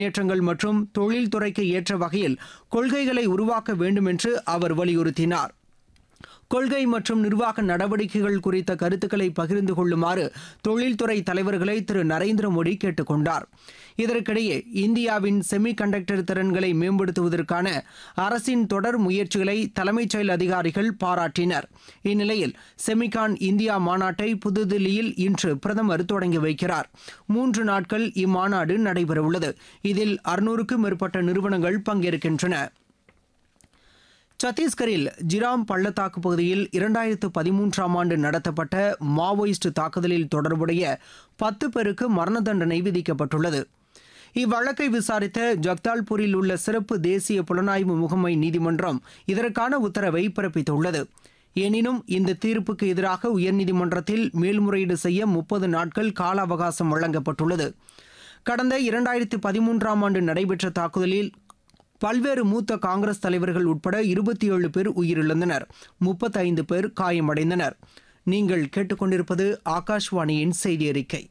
முன்னேற்றங்கள் மற்றும் தொழில்துறைக்கு ஏற்ற வகையில் கொள்கைகளை உருவாக்க வேண்டும் என்று அவர் வலியுறுத்தினார் கொள்கை மற்றும் நிர்வாக நடவடிக்கைகள் குறித்த கருத்துக்களை பகிர்ந்து கொள்ளுமாறு தொழில்துறை தலைவர்களை திரு நரேந்திர மோடி கேட்டுக் கொண்டார் இதற்கிடையே இந்தியாவின் செமி கண்டக்டர் திறன்களை மேம்படுத்துவதற்கான அரசின் தொடர் முயற்சிகளை தலைமைச் செயல் அதிகாரிகள் பாராட்டினர் இந்நிலையில் செமிகான் இந்தியா மாநாட்டை புதுதில்லியில் இன்று பிரதமர் தொடங்கி வைக்கிறார் மூன்று நாட்கள் இம்மாநாடு நடைபெறவுள்ளது இதில் அறுநூறுக்கும் மேற்பட்ட நிறுவனங்கள் பங்கேற்கின்றன சத்தீஸ்கரில் ஜிராம் பள்ளத்தாக்கு பகுதியில் இரண்டாயிரத்து பதிமூன்றாம் ஆண்டு நடத்தப்பட்ட மாவோயிஸ்ட் தாக்குதலில் தொடர்புடைய பத்து பேருக்கு மரண தண்டனை விதிக்கப்பட்டுள்ளது இவ்வழக்கை விசாரித்த ஜக்தால்பூரில் உள்ள சிறப்பு தேசிய புலனாய்வு முகமை நீதிமன்றம் இதற்கான உத்தரவை பிறப்பித்துள்ளது எனினும் இந்த தீர்ப்புக்கு எதிராக உயர்நீதிமன்றத்தில் மேல்முறையீடு செய்ய முப்பது நாட்கள் கால அவகாசம் வழங்கப்பட்டுள்ளது கடந்த இரண்டாயிரத்து பதிமூன்றாம் ஆண்டு நடைபெற்ற தாக்குதலில் பல்வேறு மூத்த காங்கிரஸ் தலைவர்கள் உட்பட இருபத்தி ஏழு பேர் உயிரிழந்தனர் முப்பத்தைந்து பேர் காயமடைந்தனர் நீங்கள் கேட்டுக்கொண்டிருப்பது ஆகாஷ்வாணியின் செய்தி அறிக்கை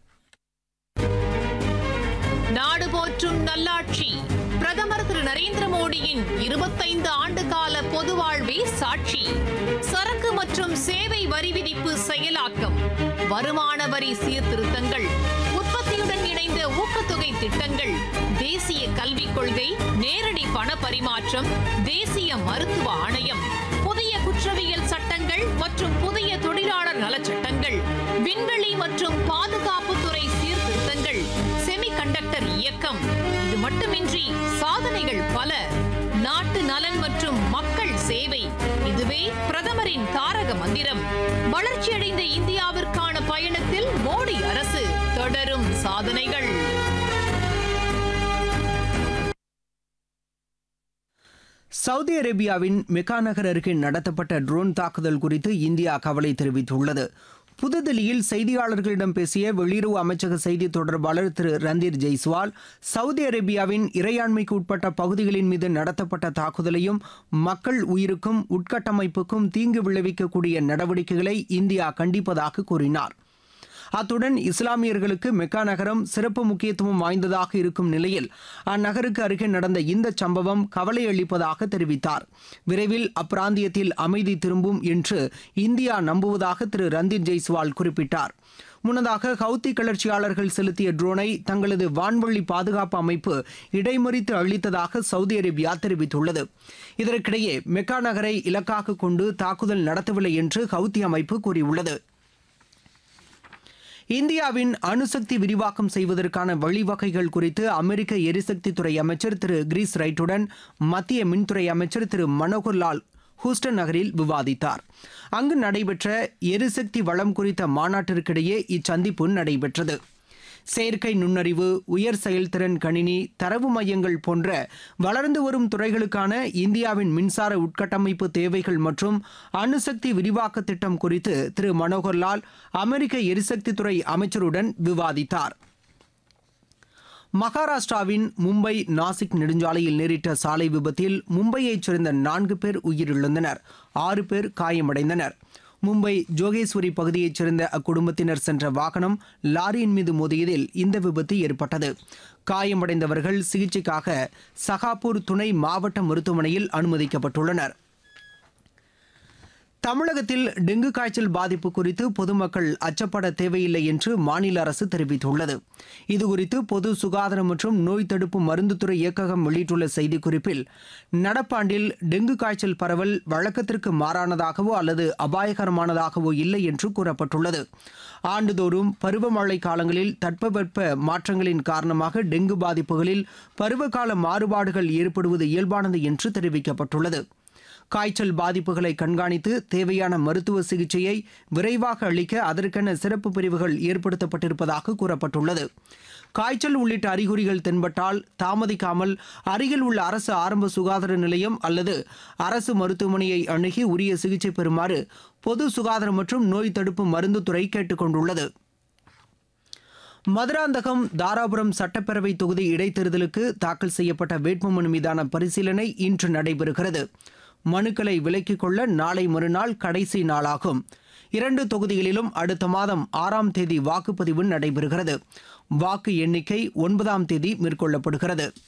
நாடு போற்றும் நல்லாட்சி பிரதமர் திரு நரேந்திர மோடியின் இருபத்தைந்து ஆண்டு கால பொது வாழ்வே சாட்சி சரக்கு மற்றும் சேவை வரி விதிப்பு செயலாக்கம் வருமான வரி சீர்திருத்தங்கள் உற்பத்தியுடன் இணைந்த ஊக்கத்தொகை திட்டங்கள் தேசிய கல்விக் கொள்கை நேரடி பண பரிமாற்றம் தேசிய மருத்துவ ஆணையம் புதிய குற்றவியல் சட்டங்கள் மற்றும் புதிய தொழிலாளர் நலச்சட்டங்கள் விண்வெளி மற்றும் பாதுகாப்புத்துறை சீர்திருத்தங்கள் செமி கண்டக்டர் இயக்கம் இது மட்டுமின்றி சாதனைகள் பல நாட்டு நலன் மற்றும் மக்கள் சேவை இதுவே பிரதமரின் தாரக மந்திரம் வளர்ச்சியடைந்த இந்தியாவிற்கான பயணத்தில் மோடி அரசு தொடரும் சாதனைகள் சவுதி அரேபியாவின் மெக்கா நகர் அருகே நடத்தப்பட்ட ட்ரோன் தாக்குதல் குறித்து இந்தியா கவலை தெரிவித்துள்ளது புதுதில்லியில் செய்தியாளர்களிடம் பேசிய வெளியுறவு அமைச்சக செய்தி தொடர்பாளர் திரு ரந்தீர் ஜெய்ஸ்வால் சவுதி அரேபியாவின் இறையாண்மைக்கு உட்பட்ட பகுதிகளின் மீது நடத்தப்பட்ட தாக்குதலையும் மக்கள் உயிருக்கும் உட்கட்டமைப்புக்கும் தீங்கு விளைவிக்கக்கூடிய நடவடிக்கைகளை இந்தியா கண்டிப்பதாக கூறினார் அத்துடன் இஸ்லாமியர்களுக்கு மெக்கா நகரம் சிறப்பு முக்கியத்துவம் வாய்ந்ததாக இருக்கும் நிலையில் அந்நகருக்கு அருகே நடந்த இந்த சம்பவம் கவலை அளிப்பதாக தெரிவித்தார் விரைவில் அப்பிராந்தியத்தில் அமைதி திரும்பும் என்று இந்தியா நம்புவதாக திரு ரந்தீர் ஜெய்ஸ்வால் குறிப்பிட்டார் முன்னதாக ஹவுத்தி கிளர்ச்சியாளர்கள் செலுத்திய ட்ரோனை தங்களது வான்வழி பாதுகாப்பு அமைப்பு இடைமறித்து அளித்ததாக சவுதி அரேபியா தெரிவித்துள்ளது இதற்கிடையே மெக்கா நகரை இலக்காக கொண்டு தாக்குதல் நடத்தவில்லை என்று ஹவுத்தி அமைப்பு கூறியுள்ளது இந்தியாவின் அணுசக்தி விரிவாக்கம் செய்வதற்கான வழிவகைகள் குறித்து அமெரிக்க எரிசக்தி துறை அமைச்சர் திரு கிரீஸ் ரைட்டுடன் மத்திய மின்துறை அமைச்சர் திரு மனோகர் லால் ஹூஸ்டன் நகரில் விவாதித்தார் அங்கு நடைபெற்ற எரிசக்தி வளம் குறித்த மாநாட்டிற்கிடையே இச்சந்திப்பு நடைபெற்றது செயற்கை நுண்ணறிவு உயர் செயல்திறன் கணினி தரவு மையங்கள் போன்ற வளர்ந்து வரும் துறைகளுக்கான இந்தியாவின் மின்சார உட்கட்டமைப்பு தேவைகள் மற்றும் அணுசக்தி விரிவாக்க திட்டம் குறித்து திரு மனோகர்லால் அமெரிக்க எரிசக்தித்துறை அமைச்சருடன் விவாதித்தார் மகாராஷ்டிராவின் மும்பை நாசிக் நெடுஞ்சாலையில் நேரிட்ட சாலை விபத்தில் மும்பையைச் சேர்ந்த நான்கு பேர் உயிரிழந்தனர் ஆறு பேர் காயமடைந்தனர் மும்பை ஜோகேஸ்வரி பகுதியைச் சேர்ந்த அக்குடும்பத்தினர் சென்ற வாகனம் லாரியின் மீது மோதியதில் இந்த விபத்து ஏற்பட்டது காயமடைந்தவர்கள் சிகிச்சைக்காக சகாப்பூர் துணை மாவட்ட மருத்துவமனையில் அனுமதிக்கப்பட்டுள்ளனர் தமிழகத்தில் டெங்கு காய்ச்சல் பாதிப்பு குறித்து பொதுமக்கள் அச்சப்பட தேவையில்லை என்று மாநில அரசு தெரிவித்துள்ளது இதுகுறித்து பொது சுகாதாரம் மற்றும் நோய் தடுப்பு மருந்துத்துறை இயக்ககம் வெளியிட்டுள்ள செய்திக்குறிப்பில் நடப்பாண்டில் டெங்கு காய்ச்சல் பரவல் வழக்கத்திற்கு மாறானதாகவோ அல்லது அபாயகரமானதாகவோ இல்லை என்று கூறப்பட்டுள்ளது ஆண்டுதோறும் பருவமழை காலங்களில் தட்பவெப்ப மாற்றங்களின் காரணமாக டெங்கு பாதிப்புகளில் பருவகால மாறுபாடுகள் ஏற்படுவது இயல்பானது என்று தெரிவிக்கப்பட்டுள்ளது காய்ச்சல் பாதிப்புகளை கண்காணித்து தேவையான மருத்துவ சிகிச்சையை விரைவாக அளிக்க அதற்கென சிறப்பு பிரிவுகள் ஏற்படுத்தப்பட்டிருப்பதாக கூறப்பட்டுள்ளது காய்ச்சல் உள்ளிட்ட அறிகுறிகள் தென்பட்டால் தாமதிக்காமல் அருகில் உள்ள அரசு ஆரம்ப சுகாதார நிலையம் அல்லது அரசு மருத்துவமனையை அணுகி உரிய சிகிச்சை பெறுமாறு பொது சுகாதாரம் மற்றும் நோய் தடுப்பு மருந்துத்துறை கேட்டுக் கொண்டுள்ளது மதுராந்தகம் தாராபுரம் சட்டப்பேரவை தொகுதி இடைத்தேர்தலுக்கு தாக்கல் செய்யப்பட்ட வேட்புமனு மீதான பரிசீலனை இன்று நடைபெறுகிறது மனுக்களை விலக்கிக் கொள்ள நாளை மறுநாள் கடைசி நாளாகும் இரண்டு தொகுதிகளிலும் அடுத்த மாதம் ஆறாம் தேதி வாக்குப்பதிவு நடைபெறுகிறது வாக்கு எண்ணிக்கை ஒன்பதாம் தேதி மேற்கொள்ளப்படுகிறது